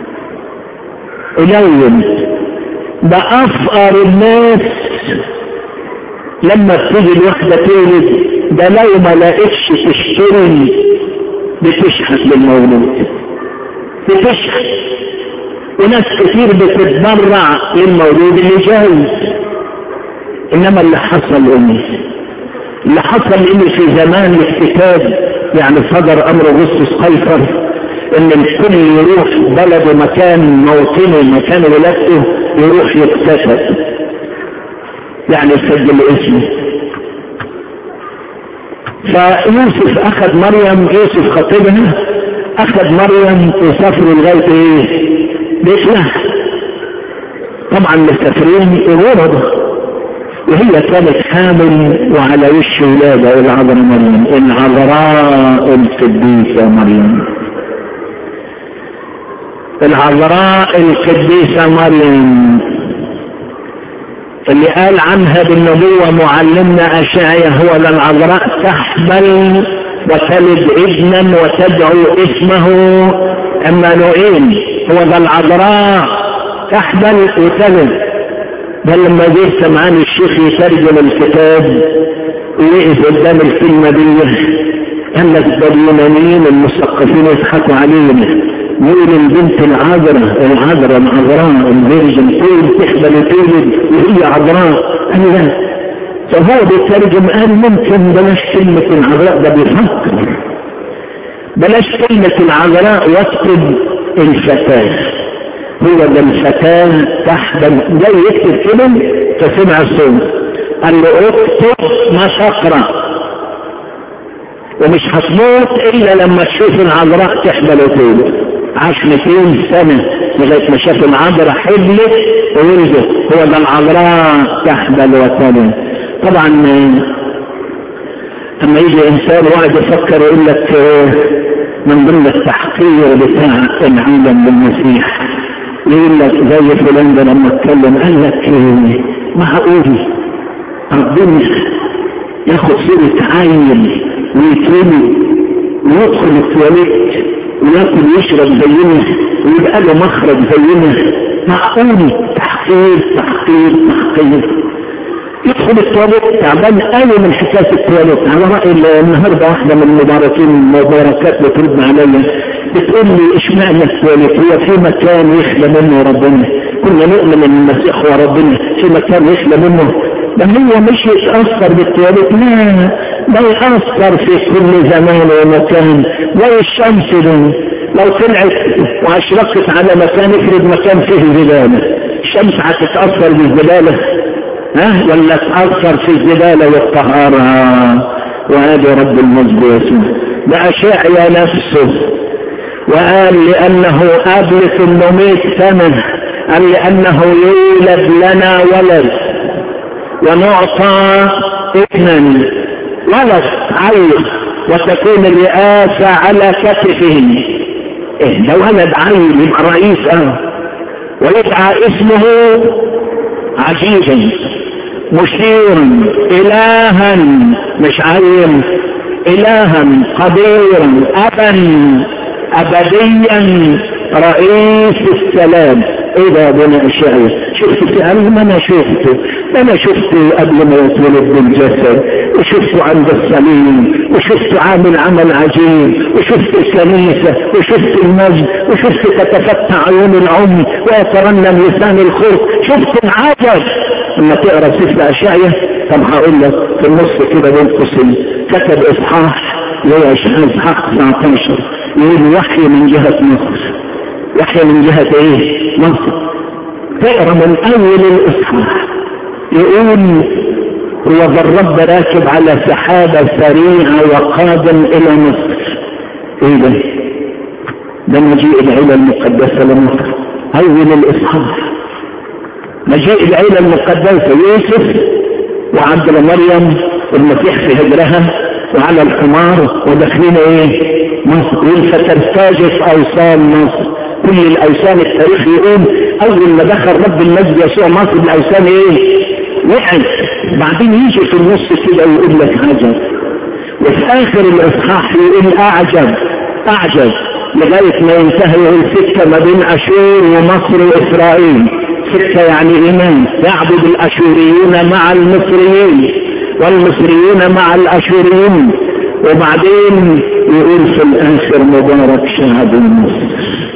قليل ده افقر الناس لما بتيجي الوحدة تولد ده لو ما لقيتش تشتري بتشحت للمولود بتشحت وناس كتير بتتبرع للمولود اللي جاي انما اللي حصل ايه اللي حصل ان في زمان الاحتكاك يعني صدر امر اغسطس قيصر ان الكل يروح بلده مكان موطنه مكان ولادته يروح يكتشف يعني يسجل اسمه فيوسف اخذ مريم يوسف خطيبها اخذ مريم وسافروا لغايه ايه بيتنا طبعا مسافرين ورد وهي كانت حامل وعلى وش ولادة العذراء مريم العذراء القديسة مريم العذراء القديسة مريم اللي قال عنها بالنبوة معلمنا أشعيا هو للعذراء تحمل وتلد ابنا وتدعو اسمه اما نوعين هو ذا العذراء تحمل وتلد ده لما جه سمعان الشيخ يترجم الكتاب ووقف قدام الكلمه دي قال لك ده اليونانيين المثقفين يضحكوا علينا يقول البنت العذراء العذراء العذراء الفيرجن تولد تحمل وتولد وهي عذراء قال لا فهو بيترجم قال ممكن بلاش كلمة العذراء ده بيفكر بلاش كلمة العذراء واكتب الفتاة هو ده الفتاة تحمل جاي يكتب كده فسمع الصوت قال له اكتب ما تقرأ ومش هتموت الا لما تشوف العذراء تحمل وتولد عاش 200 سنة لغاية ما شاف العذراء حبلت وولدت هو ده العذراء تحمل وتولد طبعا اما يجي انسان واحد يفكر يقول لك من ضمن التحقير بتاع العالم بالمسيح يقول لك زي فلان ده لما اتكلم قال لك معقول ربنا ياخد صورة عين ويترمي ويدخل التواليت وياكل ويشرب زينا ويبقى له مخرج زينا معقول تحقير تحقير تحقير يدخل التواليت تعبان قوي من حكايه التواليت على راي النهارده واحده من المباركين المباركات بترد عليا بتقول لي اشمعنى التواليت هو في مكان يخلى منه ربنا كنا نؤمن ان المسيح هو ربنا في مكان يخلى منه ده هو مش يتاثر بالتواليت لا ده يأثر في كل زمان ومكان زي الشمس دي لو طلعت واشرقت على مكان افرض مكان فيه زباله الشمس هتتاثر بالزباله ها ولا تأثر في الزبالة والطهارة وهذا رب المجد يسوع ده أشعيا نفسه وقال لأنه قبل 800 سنة قال لأنه يولد لنا ولد ونعطى ابنا ولد عيل وتكون الرئاسة على كتفه إيه ده ولد عيل يبقى رئيس اه ويدعى اسمه عجيبا مشيرا إلها مش عين إلها قديرا أبا أبديا رئيس السلام ايه ده بنا اشياء شفت قال ما انا شفته انا شفته قبل ما يتولد بالجسد وشفته عند الصليب وشفته عامل عمل عجيب وشفت الكنيسة وشفت المجد وشفت تتفتح عيون العمي ويترنم لسان الخلق شفت العجب لما تقرا سفر اشعيا طب هقول لك في النص كده بين قوسين كتب اصحاح اللي اصحاح 19 يقول وحي من جهه مصر وحي من جهه ايه؟ مصر تقرا من اول الاصحاح يقول هو ذا الرب راكب على سحابه سريعه وقادم الى مصر ايه ده؟ ده مجيء العيله المقدسه لمصر اول الاصحاح مجيء العيلة المقدسة يوسف وعبد مريم والمسيح في هجرها وعلى الحمار وداخلين ايه مصر فترتاجت اوثان مصر كل الاوثان التاريخ يقول اول ما دخل رب المجد يسوع مصر الاوثان ايه وقعت بعدين يجي في النص كده ويقول لك عجب وفي اخر الاصحاح يقول اعجب اعجب لغايه ما ينتهي يقول سكه ما بين اشور ومصر واسرائيل سكة يعني إيمان يعبد الأشوريون مع المصريين والمصريون مع الأشوريين وبعدين يقول في الآخر مبارك شعب مصر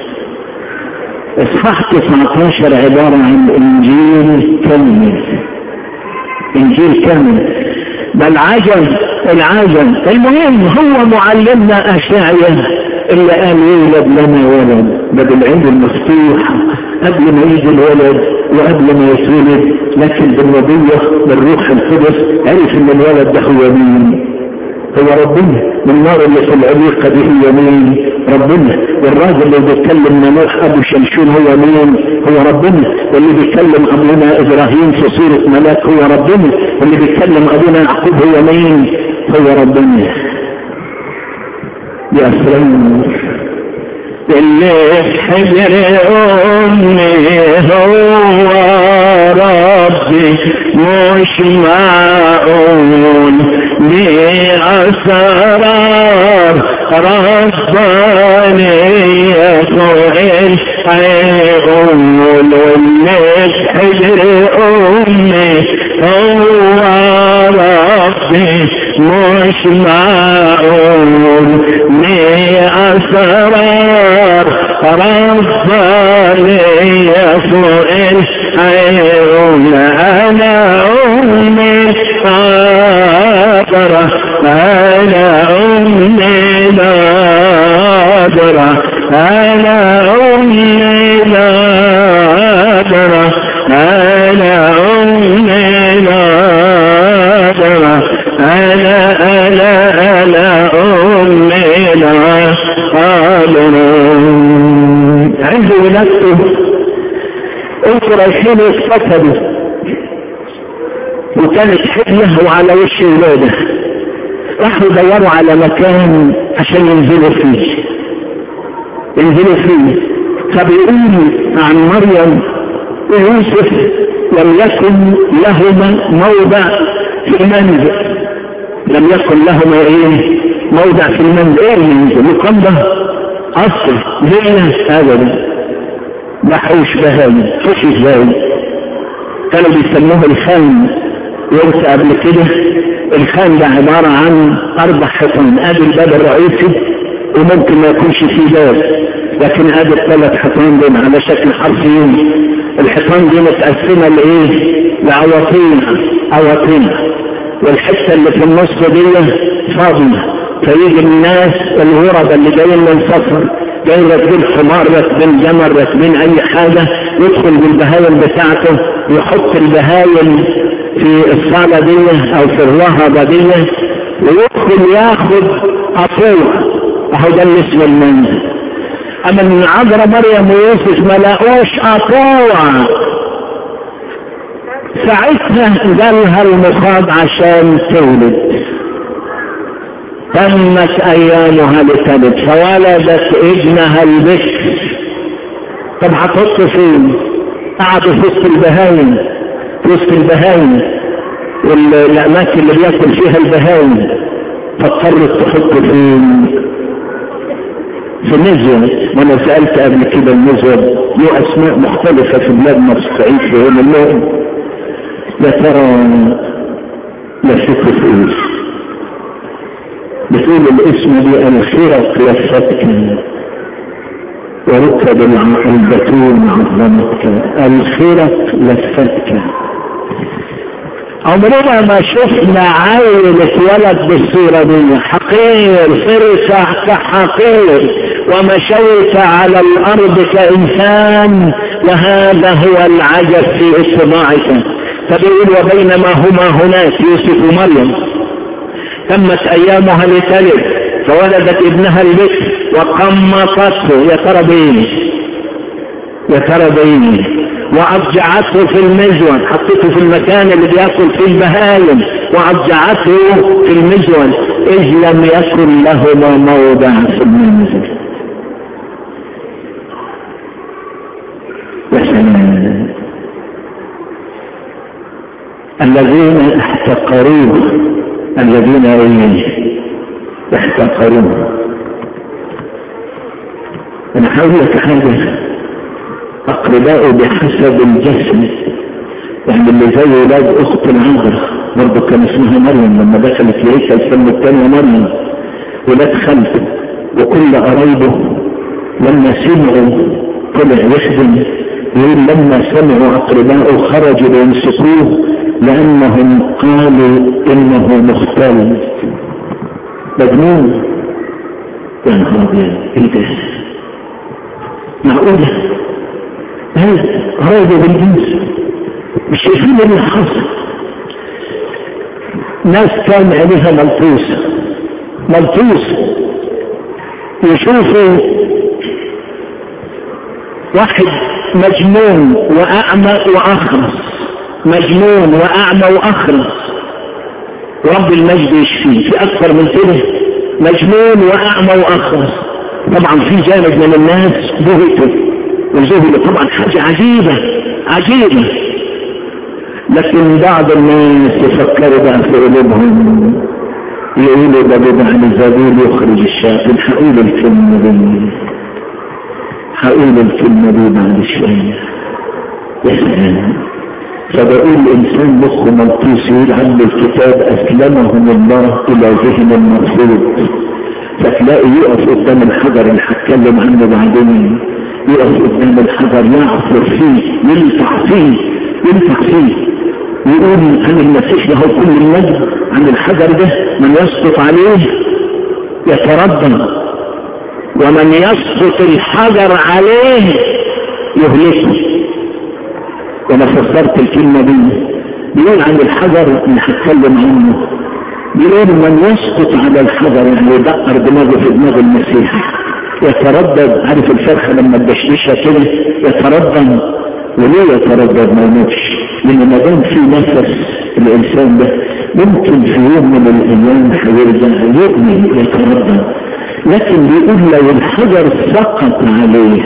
إصحاح 19 عبارة عن إنجيل كامل إنجيل كامل بل عجب العجب المهم هو معلمنا أشعيا اللي قال يولد لنا ولد ده بالعين المفتوحة قبل ما يجي الولد وقبل ما يتولد لكن بالنبوة بالروح القدس عرف ان الولد ده هو مين هو ربنا والنار اللي في العليقة دي هي مين ربنا والراجل اللي بيتكلم نوح ابو شمشون هو مين هو ربنا واللي بيتكلم ابونا ابراهيم في صورة ملاك هو ربنا واللي بيتكلم ابونا يعقوب هو مين هو ربنا يا سلام اللي في حجر امي هو ربي مش معقول بأسرار ربانية هيقول واللي في حجر امي هو ربي مش معقول لي اسرار رباني فوق الحيون انا امي ناظرة انا امي ناظرة انا امي ناظرة انا امي ناظرة انا انا انا امي ناظرة عند ولادته انتوا رايحين يتفقدوا وكانت حجة وعلى وش ولادة راحوا يدوروا على مكان عشان ينزلوا فيه ينزلوا فيه فبيقول عن مريم ويوسف لم يكن لهما موضع في المنزل لم يكن لهما ايه موضع في المنزل ايه المنزل يقام ده اصل زينا ابدا ما حوش بهاي حوش ازاي كانوا بيسموه الخان يرسى قبل كده الخان ده عبارة عن اربع حيطان ادي الباب الرئيسي وممكن ما يكونش فيه باب لكن ادي الثلاث حيطان دول على شكل حرفين الحيطان دي متقسمة لايه لعواطين عواطين والحتة اللي في النص دي فاضية فيجي الناس الغرب اللي جايين من سفر جاي راكبين حمار راكبين جمل راكبين اي حاجة يدخل بالبهايم بتاعته يحط البهايم في الصالة دي او في الرهبة دي ويدخل ياخد اطوع اهو ده اللي اسم المنزل اما من عذراء مريم ويوسف ما لاقوش اطوع ساعتها جالها المخاض عشان تولد تمت ايامها لتلد فولدت ابنها البكر طب هتحطه فين قعدوا في وسط البهايم في وسط البهايم والاماكن اللي بياكل فيها البهايم فاضطرت تحطه فين في النزوة وانا سألت قبل كده النزوة له اسماء مختلفة في بلادنا في الصعيد في هنا اللون يا ترى لا شك في ايه بتقول الاسم دي الخرق لفتك وركب البتون عظمتك الخرق لفتك عمرنا ما شفنا عيل اتولد بالصورة دي حقير فرسة كحقير ومشيت على الارض كانسان وهذا هو العجب في اطباعك فبيقول وبينما هما هناك يوسف ومريم تمت ايامها لتلد فولدت ابنها البكر وقمطته يا ترى بين يا ترى بين واضجعته في المزون حطيته في المكان اللي بياكل فيه البهايم واضجعته في المزون اذ لم يكن لهما موضع في المنزل الذين احتقروه الذين ايه احتقروه انا هقول لك حاجه اقرباء بحسب الجسم يعني اللي زي ولاد اخت العذراء برضه كان اسمها مريم لما دخلت لعيسى السنه الثانيه مريم ولاد خالته وكل قرايبه لما سمعوا طلع يخدم يقول لما سمعوا اقرباءه خرجوا ليمسكوه لانهم قالوا انه مختل مجنون يا نهار ابيض ايه ده معقوله هذا بالجنس مش شايفين اللي حصل ناس كان عليها ملطوسة ملطوسة يشوفوا واحد مجنون وأعمى وأخرس مجنون وأعمى وأخرس رب المجد يشفيه في أكثر من كده مجنون وأعمى وأخرس طبعا في جانب من الناس بهتوا وزهد طبعا حاجة عجيبة عجيبة لكن بعض الناس يفكروا بقى في قلوبهم يقولوا ده بدع الزبيب يخرج الشياطين هقول الكلمة دي هقول الكلمة دي بعد شوية يا سلام فبقول الإنسان مخه ملطيس يقول عنه الكتاب أسلمهم الله إلى ذهن المرفوض فتلاقي يقف قدام الحجر اللي هتكلم عنه بعدين يقف قدام الحجر يعصر فيه ينفع فيه ينفع فيه يقول عن المسيح له كل المجد عن الحجر ده من يسقط عليه يتردد ومن يسقط الحجر عليه يهلكه وانا فسرت الكلمه دي بيقول عن الحجر اللي هتكلم عنه بيقول من يسقط على الحجر يعني يدقر دماغه في دماغ المسيح يتردد عارف الفرخه لما تدشدشها كده يتردد وليه يتردد ما يموتش لان ما دام في نفس الانسان ده ممكن في يوم من الايام هيرجع يؤمن يتردد لكن بيقول لو الحجر سقط عليه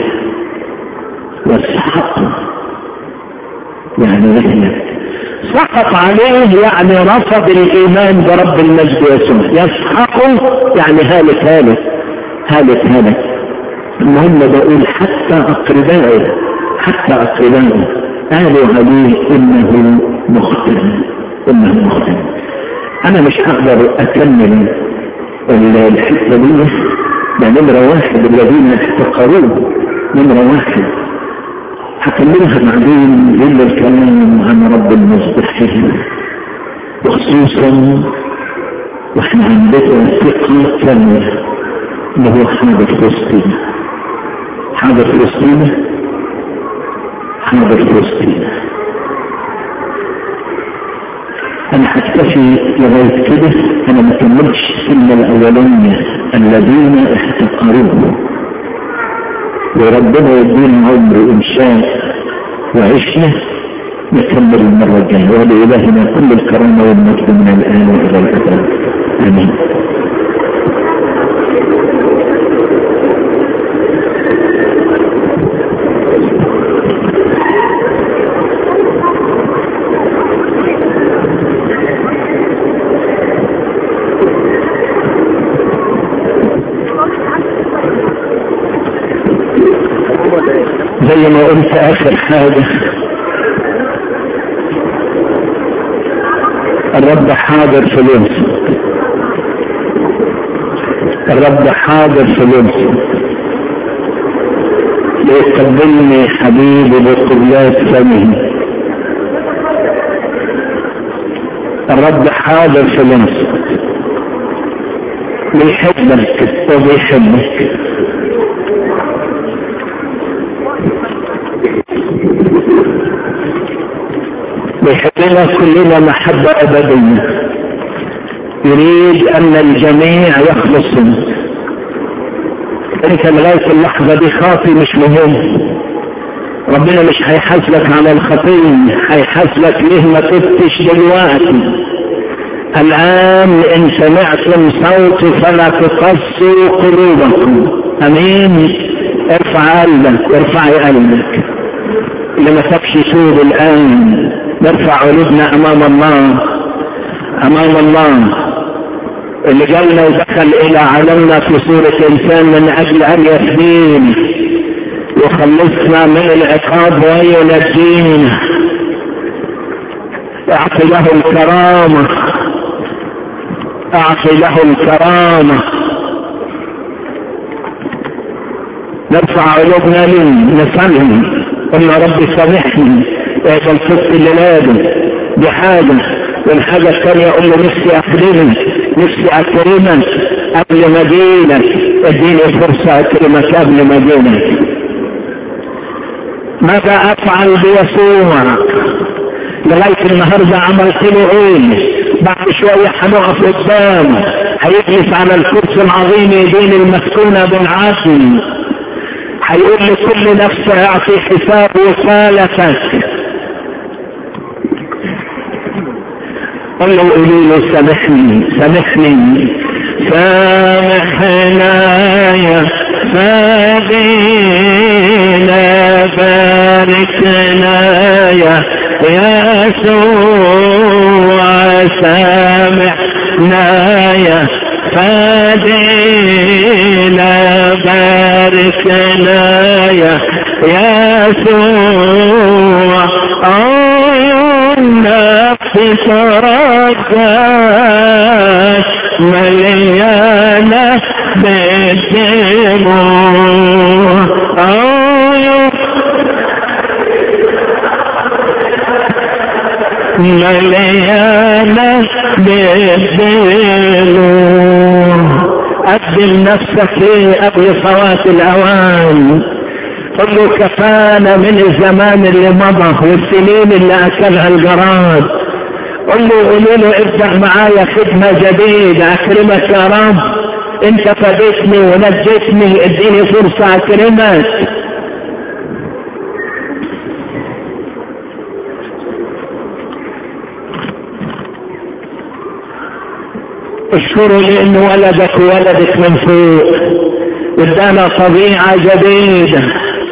وسحقه يعني رحلة سقط عليه يعني رفض الايمان برب المجد يسوع يسحقه يعني هالك هالك هالك هالك المهم بقول حتى اقربائه حتى اقربائه قالوا عليه انه مخطئ انه مخطئ انا مش هقدر اكمل الحته دي ده نمرة واحد الذين احتقروه نمرة واحد هكملها بعدين إلا الكلام عن رب المصبحين وخصوصا واحنا عندنا ثقة ثانية اللي هو حاضر فلسطين حاضر فلسطين حاضر فلسطين انا هكتفي لغاية كده انا ما كملتش الكلمة الاولانية الذين احتقروه وربنا يدينا عمر ان شاء وعشنا نكمل المرة الجاية ولإلهنا كل الكرامة والمجد من الآن وإلى الأبد آمين زي ما قلت اخر حاجة الرب حاضر في لمسه الرب حاضر في لمسه ليقبلني حبيبي بقبلات فمه الرب حاضر في لمسه بيحبك وبيحبك بيحبنا كلنا محبة أبدية يريد أن الجميع يخلصوا أنت لغاية اللحظة دي خاطي مش مهم ربنا مش هيحاسبك على الخطية هيحاسبك ليه ما تبتش دلوقتي الآن إن سمعتم صوتي فلا تقسوا قلوبكم أمين ارفع قلبك ارفعي قلبك اللي ما سابش يتوب الآن نرفع قلوبنا أمام الله أمام الله اللي جالنا ودخل إلى عالمنا في صورة إنسان من أجل أن يهدينا وخلصنا من العقاب وينجينا أعطي له الكرامة أعطي له الكرامة نرفع قلوبنا لي نسلم قلنا ربي سامحني اقبل صدق اللي لازم دي حاجة والحاجة الثانية اقول له نفسي اخدمك نفسي اكرمك قبل ما اجيلك اديني فرصة اكرمك قبل ما اجيلك ماذا افعل بيسوع لغاية النهاردة عملت له ايه بعد شوية هنقف قدامه هيجلس على الكرسي العظيم يدين المسكونة بالعدل هيقول لكل نفس اعطي حساب وصالتك قل له قولوا له سامحني سامحني سامحنا يا فادينا باركنا يا يسوع سامحنا يا فادينا باركنا يا يسوع عيون نفسي ترجاك مليانة بالدموع عيون مليانة بالدموع قدم نفسك ليه قبل فوات الاوان قل له كفانا من الزمان اللي مضى والسنين اللي اكلها الجراد قل له قولوا له ابدأ معايا خدمة جديدة اكرمك يا رب انت فديتني ونجيتني اديني فرصة اكرمك اشكره لان ولدك ولدك من فوق ادانا طبيعة جديدة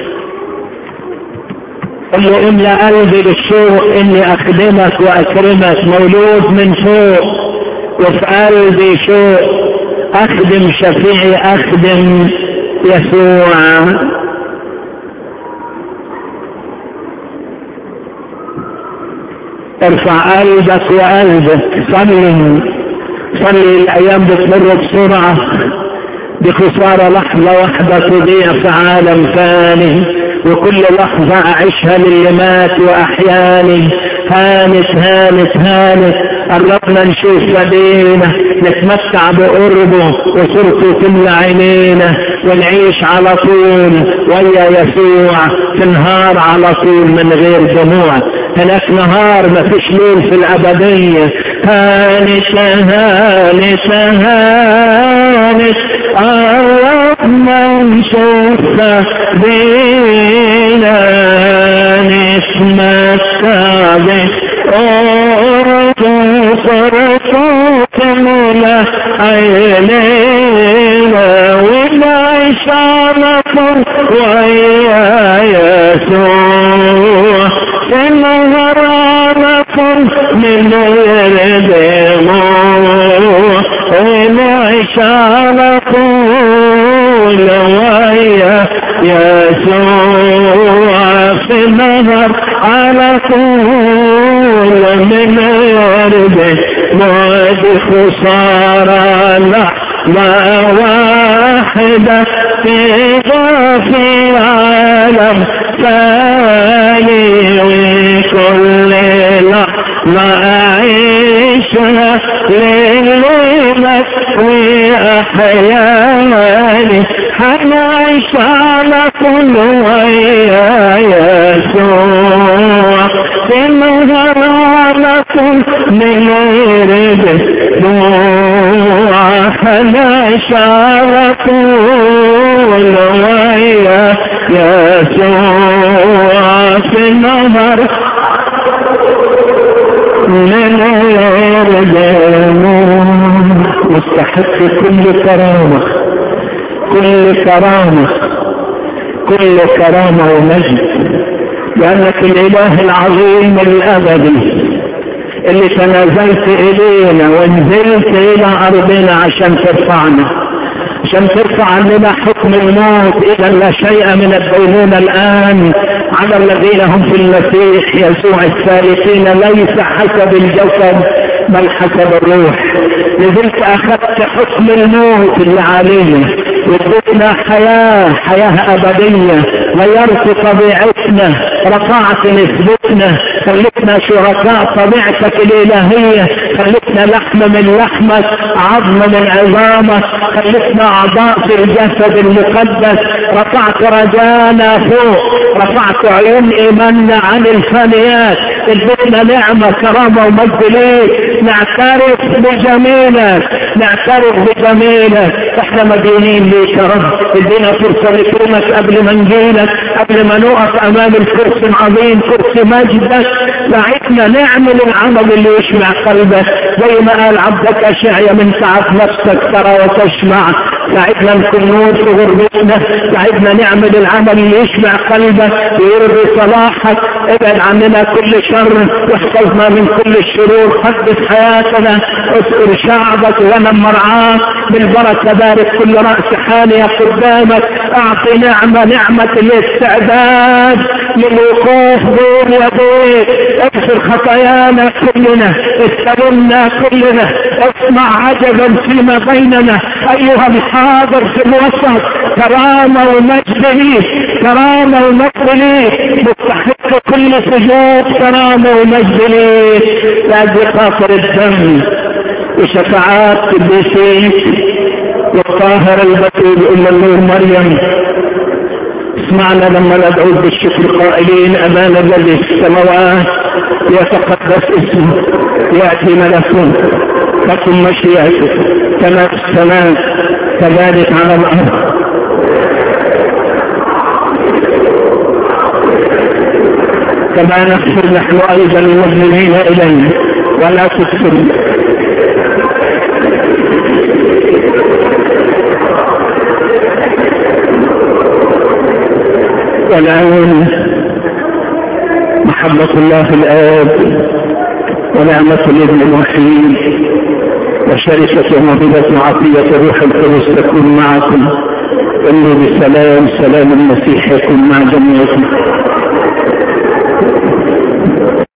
قل له املأ قلبي بالشوق اني اخدمك واكرمك مولود من فوق وفي قلبي شوق اخدم شفيعي اخدم يسوع ارفع قلبك وقلبك صلي صلي الايام بتمر بسرعة بخسارة لحظة واحدة تضيع في عالم ثاني وكل لحظة اعيشها للي مات واحياني هانت هانت هانت قربنا نشوف مدينة نتمتع بقربه وصورته تملى عينينا ونعيش على طول ويا يسوع في نهار على طول من غير دموع هناك نهار ما فيش ليل في الأبدية هانت هانت هانت قربنا نشوف بينا نتمتع بقربه صرته تملى عينينا ونعيش على طول ويا يسوع في النهار على طول من غير دموع ونعيش على طول ويا يسوع في النهار على طول من غير دموع خسارة لحظة واحدة تبقى في عالم ثاني وكل لحظة أعيشها لليلة وأحياني حنعيش على كل ويا يسوع في النهار على كل من غير دموع حنعيش على كل ويا يسوع في النهار من غير دموع مستحق كل كرامة كل كرامة كل كرامة ومجد لأنك الإله العظيم الأبدي اللي تنازلت إلينا ونزلت إلى أرضنا عشان ترفعنا عشان ترفع عننا حكم الموت إذا لا شيء من الدينونة الآن على الذين هم في المسيح يسوع الثالثين ليس حسب الجسد بل حسب الروح نزلت أخذت حكم الموت اللي علينا واديتنا حياة حياة أبدية غيرت طبيعتنا رفعت نسبتنا خلتنا شركاء طبيعتك الإلهية خلتنا لحم من لحمك عظم من عظامك خلتنا أعضاء في الجسد المقدس رفعت رجانا فوق رفعت عيون إيماننا عن الفانيات اديتنا نعمة كرامة ومجد ليك نعترف بجميلك نعترف بجميلك احنا مدينين ليك يا رب ادينا فرصة نكرمك قبل ما نجيلك قبل ما نقف امام الكرسي العظيم كرسي مجدك ساعدنا نعمل العمل اللي يشمع قلبك زي ما قال عبدك اشعيا من تعب نفسك ترى وتشمع ساعدنا نكون نور في غربتنا ساعدنا نعمل العمل اللي يشمع قلبك ويرضي صلاحك ابعد عننا كل شر واحفظنا من كل الشرور قدس حياتنا اذكر شعبك ونم مرعاك بالبركة بارك كل رأس حالية قدامك اعطي نعمة نعمة الاستعداد للوقوف بين يديك اغفر خطايانا كلنا استلمنا كلنا اصنع عجبا فيما بيننا ايها الحاضر في الوسط كرامة ومجد ليك كرامة ومجد ليك مستحق كل سجود كرامة ومجد ليك لاجل خاطر الدم وشفاعات قديسيك والطاهر البتول ام النور مريم اسمعنا لما ندعو بالشكر قائلين امام الذي في السماوات يتقدس اسمه ياتي ملكه تكن مشيئته كما في السماء كذلك على الارض كما نغفر نحن ايضا المذنبين اليه ولا تكفر والآن محبة الله الآب ونعمة الابن الوحيد وشركة وموهبة عطية روح القدس تكون معكم انه بسلام سلام المسيح يكون مع جميعكم